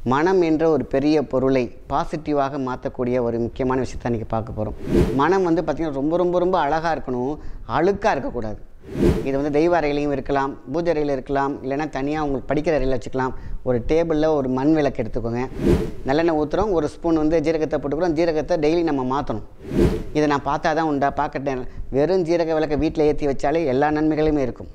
மனம் என்ற ஒரு பெரிய பொருளை பாசிட்டிவாக மாற்றக்கூடிய ஒரு முக்கியமான விஷயத்தை இன்றைக்கி பார்க்க போகிறோம் மனம் வந்து பார்த்திங்கன்னா ரொம்ப ரொம்ப ரொம்ப அழகாக இருக்கணும் அழுக்காக இருக்கக்கூடாது இது வந்து தெய்வ அறையிலையும் இருக்கலாம் பூஜை அறையில் இருக்கலாம் இல்லைன்னா தனியாக உங்களுக்கு படிக்கிற அறையில் வச்சுக்கலாம் ஒரு டேபிளில் ஒரு மண் விளக்கு எடுத்துக்கோங்க நல்லெண்ணெய் ஊற்றுறோம் ஒரு ஸ்பூன் வந்து ஜீரகத்தை போட்டுக்கிறோம் ஜீரகத்தை டெய்லி நம்ம மாற்றணும் இதை நான் பார்த்தா தான் உண்டா பார்க்கட்டேன் வெறும் ஜீரக விளக்கை வீட்டில் ஏற்றி வச்சாலே எல்லா நன்மைகளுமே இருக்கும்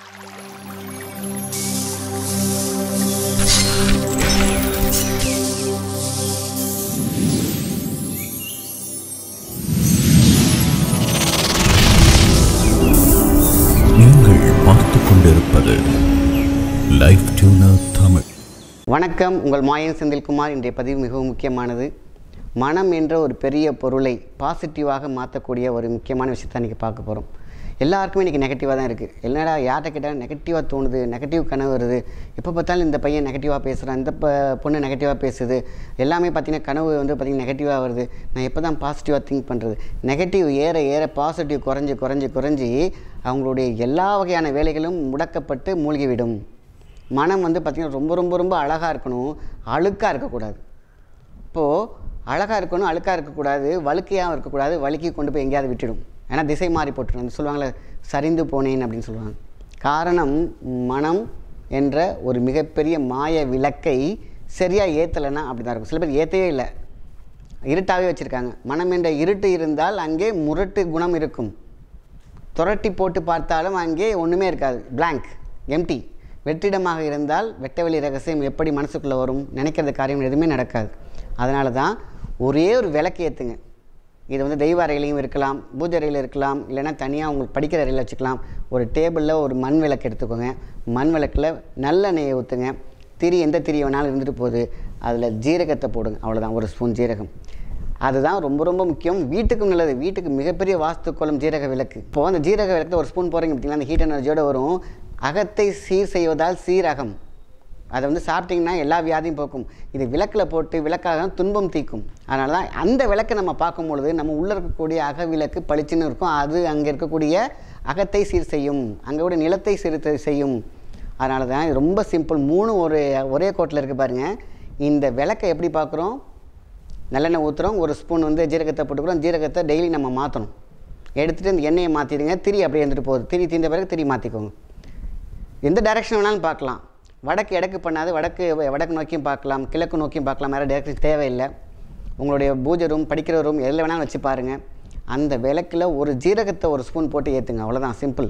நீங்கள் பார்த்துக் கொண்டிருப்பது லைஃப் டியூனர் தமிழ் வணக்கம் உங்கள் மாயன் செந்தில்குமார் இன்றைய பதிவு மிகவும் முக்கியமானது மனம் என்ற ஒரு பெரிய பொருளை பாசிட்டிவாக மாற்றக்கூடிய ஒரு முக்கியமான விஷயத்தை இன்றைக்கி பார்க்க போகிறோம் எல்லாருக்குமே இன்றைக்கி நெகட்டிவாக தான் இருக்குது என்னடா யார்கிட்ட கேட்டால் நெகட்டிவாக தோணுது நெகட்டிவ் கனவு வருது எப்போ பார்த்தாலும் இந்த பையன் நெகட்டிவாக பேசுகிறான் இந்த ப பொண்ணு நெகட்டிவாக பேசுது எல்லாமே பார்த்தீங்கன்னா கனவு வந்து பார்த்திங்கன்னா நெகட்டிவாக வருது நான் எப்போ தான் பாசிட்டிவாக திங்க் பண்ணுறது நெகட்டிவ் ஏற ஏற பாசிட்டிவ் குறைஞ்சி குறைஞ்சி குறைஞ்சி அவங்களுடைய எல்லா வகையான வேலைகளும் முடக்கப்பட்டு மூழ்கிவிடும் மனம் வந்து பார்த்திங்கன்னா ரொம்ப ரொம்ப ரொம்ப அழகாக இருக்கணும் அழுக்காக இருக்கக்கூடாது இப்போது அழகாக இருக்கணும் அழுக்காக இருக்கக்கூடாது வழுக்கையாகவும் இருக்கக்கூடாது வழுக்கி கொண்டு போய் எங்கேயாவது விட்டுடும் ஏன்னா திசை மாறி போட்டுரும் அந்த சொல்லுவாங்களே சரிந்து போனேன் அப்படின்னு சொல்லுவாங்க காரணம் மனம் என்ற ஒரு மிகப்பெரிய மாய விளக்கை சரியாக ஏற்றலைன்னா அப்படி தான் இருக்கும் சில பேர் ஏற்றவே இல்லை இருட்டாகவே வச்சுருக்காங்க மனம் என்ற இருட்டு இருந்தால் அங்கே முரட்டு குணம் இருக்கும் துரட்டி போட்டு பார்த்தாலும் அங்கே ஒன்றுமே இருக்காது blank எம்டி வெற்றிடமாக இருந்தால் வெட்டவெளி ரகசியம் எப்படி மனசுக்குள்ளே வரும் நினைக்கிறது காரியம் எதுவுமே நடக்காது அதனால தான் ஒரே ஒரு விளக்கு ஏற்றுங்க இது வந்து தெய்வ அறையிலையும் இருக்கலாம் பூஜை அறையில் இருக்கலாம் இல்லைன்னா தனியாக உங்களுக்கு படிக்கிற அறையில் வச்சுக்கலாம் ஒரு டேபிளில் ஒரு மண் விளக்கு எடுத்துக்கோங்க மண் விளக்கில் நல்லெண்ணெயை ஊற்றுங்க திரி எந்த திரி வேணாலும் இருந்துட்டு போகுது அதில் ஜீரகத்தை போடுங்க அவ்வளோதான் ஒரு ஸ்பூன் ஜீரகம் அதுதான் ரொம்ப ரொம்ப முக்கியம் வீட்டுக்கும் நல்லது வீட்டுக்கு மிகப்பெரிய வாஸ்துக்கோலம் ஜீரக விளக்கு இப்போ அந்த ஜீரக விளக்கில் ஒரு ஸ்பூன் போகிறீங்க பார்த்தீங்கன்னா அந்த ஹீட் எனர்ஜியோட வரும் அகத்தை சீர் செய்வதால் சீரகம் அதை வந்து சாப்பிட்டிங்கன்னா எல்லா வியாதியும் போக்கும் இது விளக்கில் போட்டு விளக்காக துன்பம் தீக்கும் அதனால தான் அந்த விளக்கை நம்ம பார்க்கும் பொழுது நம்ம உள்ளே இருக்கக்கூடிய அக விளக்கு பளிச்சுன்னு இருக்கும் அது அங்கே இருக்கக்கூடிய அகத்தை சீர் செய்யும் அங்கே கூட நிலத்தை சீர்த்து செய்யும் அதனால தான் இது ரொம்ப சிம்பிள் மூணு ஒரு ஒரே கோட்டில் இருக்குது பாருங்கள் இந்த விளக்கை எப்படி பார்க்குறோம் நல்லெண்ணெய் ஊற்றுறோம் ஒரு ஸ்பூன் வந்து ஜீரகத்தை போட்டுக்கிறோம் ஜீரகத்தை டெய்லி நம்ம மாற்றணும் எடுத்துகிட்டு இந்த எண்ணெயை மாற்றிடுங்க திரி அப்படியே இருந்துட்டு போகுது திரி தீர்ந்த பிறகு திரி மாற்றிக்கோங்க எந்த டைரெக்ஷன் வேணாலும் பார்க்கலாம் வடக்கு எடக்கு பண்ணாது வடக்கு வடக்கு நோக்கியும் பார்க்கலாம் கிழக்கு நோக்கியும் பார்க்கலாம் வேறு டைரக்ஷன் தேவையில்லை உங்களுடைய பூஜை ரூம் படிக்கிற ரூம் எதில் வேணாலும் வச்சு பாருங்கள் அந்த விளக்கில் ஒரு ஜீரகத்தை ஒரு ஸ்பூன் போட்டு ஏற்றுங்க அவ்வளோதான் சிம்பிள்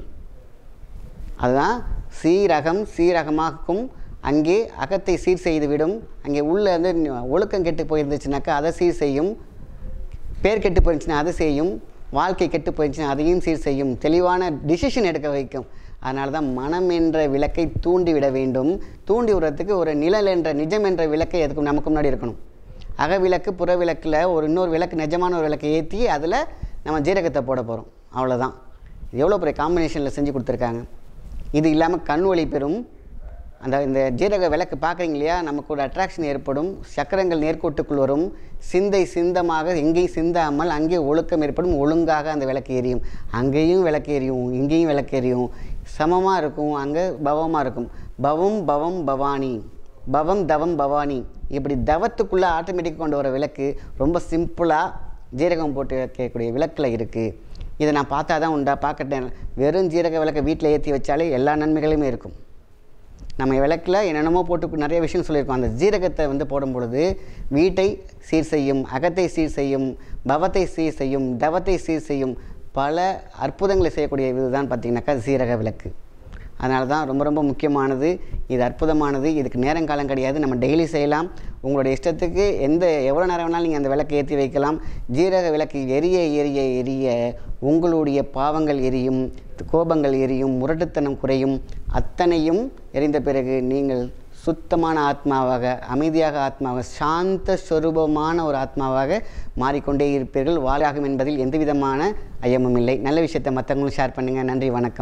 அதுதான் சீரகம் சீரகமாக்கும் அங்கே அகத்தை சீர் செய்துவிடும் அங்கே உள்ளே வந்து ஒழுக்கம் கெட்டு போயிருந்துச்சுனாக்கா அதை சீர் செய்யும் பேர் கெட்டு போயிருந்துச்சுன்னா அதை செய்யும் வாழ்க்கை கெட்டு போயிருந்துச்சுன்னா அதையும் சீர் செய்யும் தெளிவான டிசிஷன் எடுக்க வைக்கும் அதனால தான் மனம் என்ற விளக்கை தூண்டி விட வேண்டும் தூண்டி விடுறதுக்கு ஒரு நிழல் என்ற நிஜம் என்ற விளக்கை எதுக்கும் நமக்கு முன்னாடி இருக்கணும் அக விளக்கு புற விளக்கில் ஒரு இன்னொரு விளக்கு நிஜமான ஒரு விளக்கை ஏற்றி அதில் நம்ம ஜீரகத்தை போட போகிறோம் அவ்வளோதான் எவ்வளோ பெரிய காம்பினேஷனில் செஞ்சு கொடுத்துருக்காங்க இது இல்லாமல் கண் ஒளி பெறும் அந்த இந்த ஜீரக விளக்கு பார்க்குறீங்க இல்லையா நமக்கு ஒரு அட்ராக்ஷன் ஏற்படும் சக்கரங்கள் நேர்கோட்டுக்குள் வரும் சிந்தை சிந்தமாக எங்கேயும் சிந்தாமல் அங்கே ஒழுக்கம் ஏற்படும் ஒழுங்காக அந்த விளக்கு எரியும் அங்கேயும் விளக்கு எரியும் இங்கேயும் விளக்கு எரியும் சமமாக இருக்கும் அங்கே பவமாக இருக்கும் பவம் பவம் பவானி பவம் தவம் பவானி இப்படி தவத்துக்குள்ளே ஆட்டோமேட்டிக் கொண்டு வர விளக்கு ரொம்ப சிம்பிளாக ஜீரகம் போட்டு வைக்கக்கூடிய விளக்கில் இருக்குது இதை நான் பார்த்தா தான் உண்டா பார்க்கட்டேன் வெறும் ஜீரக விளக்கை வீட்டில் ஏற்றி வச்சாலே எல்லா நன்மைகளுமே இருக்கும் நம்ம விளக்கில் என்னென்னமோ போட்டு நிறைய விஷயம் சொல்லியிருக்கோம் அந்த ஜீரகத்தை வந்து போடும் பொழுது வீட்டை சீர் செய்யும் அகத்தை சீர் செய்யும் பவத்தை சீர் செய்யும் தவத்தை சீர் செய்யும் பல அற்புதங்களை செய்யக்கூடிய இதுதான் பார்த்திங்கனாக்கா சீரக விளக்கு அதனால தான் ரொம்ப ரொம்ப முக்கியமானது இது அற்புதமானது இதுக்கு நேரங்காலம் கிடையாது நம்ம டெய்லி செய்யலாம் உங்களுடைய இஷ்டத்துக்கு எந்த எவ்வளோ நேரம் வேணாலும் நீங்கள் அந்த விளக்கை ஏற்றி வைக்கலாம் ஜீரக விளக்கு எரிய எரிய எரிய உங்களுடைய பாவங்கள் எரியும் கோபங்கள் எரியும் முரட்டுத்தனம் குறையும் அத்தனையும் எரிந்த பிறகு நீங்கள் சுத்தமான ஆத்மாவாக அமைதியாக ஆத்மாவாக சாந்த ஸ்வரூபமான ஒரு ஆத்மாவாக மாறிக்கொண்டே இருப்பீர்கள் வாழாகும் என்பதில் எந்த விதமான ஐயமும் இல்லை நல்ல விஷயத்தை மற்றவங்களும் ஷேர் பண்ணுங்கள் நன்றி வணக்கம்